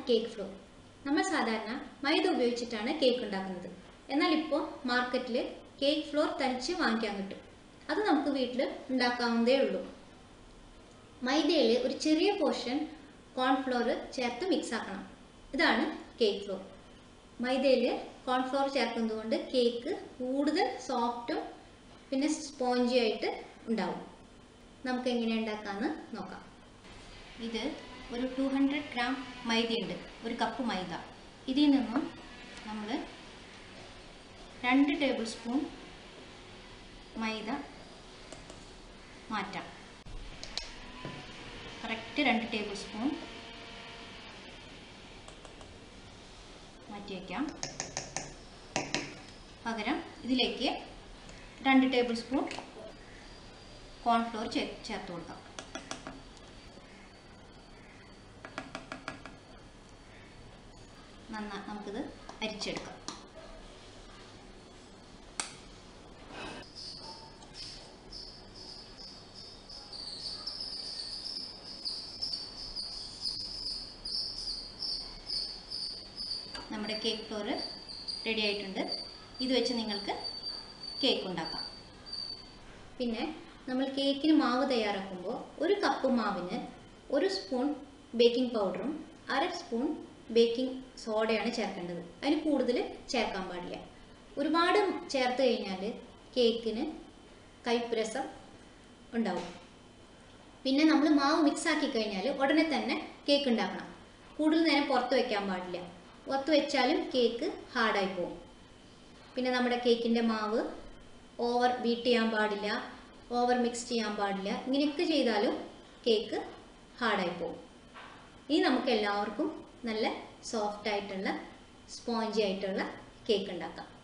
cake floor നമ്മൾ സാധാരണ മൈദ ഉപയോഗിച്ചിട്ടാണ് കേക്ക് ഉണ്ടാക്കുന്നത് എന്നാൽ ഇപ്പോൾ മാർക്കറ്റിൽ കേക്ക് ഫ്ലോർ തനിച്ച് വാങ്ങിക്കാൻ കിട്ടും അത് നമുക്ക് വീട്ടിൽ ഉണ്ടാക്കാവുന്നതേ ഉള്ളൂ മൈദയിൽ ഒരു ചെറിയ പോർഷൻ കോൺഫ്ലോർ ചേർത്ത് മിക്സ് ആക്കണം ഇതാണ് കേക്ക് ഫ്ലോർ മൈദയിൽ കോൺഫ്ലോർ ചേർക്കുന്നത് കൊണ്ട് കേക്ക് കൂടുതൽ സോഫ്റ്റും പിന്നെ സ്പോഞ്ചി ആയിട്ട് ഉണ്ടാവും നമുക്ക് എങ്ങനെ ഉണ്ടാക്കാമെന്ന് നോക്കാം ഇത് ഒരു ടു ഹൺഡ്രഡ് ഗ്രാം മൈദയുണ്ട് ഒരു കപ്പ് മൈദ ഇതിൽ നിന്നും നമ്മൾ രണ്ട് ടേബിൾ സ്പൂൺ മൈദ മാറ്റാം കറക്റ്റ് രണ്ട് ടേബിൾ സ്പൂൺ മാറ്റി വയ്ക്കാം പകരം ഇതിലേക്ക് രണ്ട് ടേബിൾ സ്പൂൺ കോൺഫ്ലോർ ചേ ചേർത്ത് കൊടുക്കാം നന്നാ നമുക്കിത് അരിച്ചെടുക്കാം നമ്മുടെ കേക്ക് ഫ്ലോർ റെഡി ആയിട്ടുണ്ട് ഇത് വെച്ച് നിങ്ങൾക്ക് കേക്ക് ഉണ്ടാക്കാം പിന്നെ നമ്മൾ കേക്കിന് മാവ് തയ്യാറാക്കുമ്പോൾ ഒരു കപ്പ് മാവിന് ഒരു സ്പൂൺ ബേക്കിംഗ് പൗഡറും അര സ്പൂൺ ബേക്കിംഗ് സോഡയാണ് ചേർക്കേണ്ടത് അതിന് കൂടുതൽ ചേർക്കാൻ പാടില്ല ഒരുപാട് ചേർത്ത് കഴിഞ്ഞാൽ കേക്കിന് കയ്പ്പ് രസം ഉണ്ടാവും പിന്നെ നമ്മൾ മാവ് മിക്സ് ആക്കി കഴിഞ്ഞാൽ ഉടനെ തന്നെ കേക്ക് ഉണ്ടാക്കണം കൂടുതൽ നേരം പുറത്ത് വെക്കാൻ പാടില്ല പുറത്ത് വെച്ചാലും കേക്ക് ഹാർഡായി പോകും പിന്നെ നമ്മുടെ കേക്കിൻ്റെ മാവ് ഓവർ ബീറ്റ് ചെയ്യാൻ പാടില്ല ഓവർ മിക്സ് ചെയ്യാൻ പാടില്ല ഇങ്ങനെയൊക്കെ ചെയ്താലും കേക്ക് ഹാർഡായി പോകും ഇനി നമുക്ക് എല്ലാവർക്കും നല്ല സോഫ്റ്റ് ആയിട്ടുള്ള സ്പോഞ്ചി ആയിട്ടുള്ള കേക്ക് ഉണ്ടാക്കാം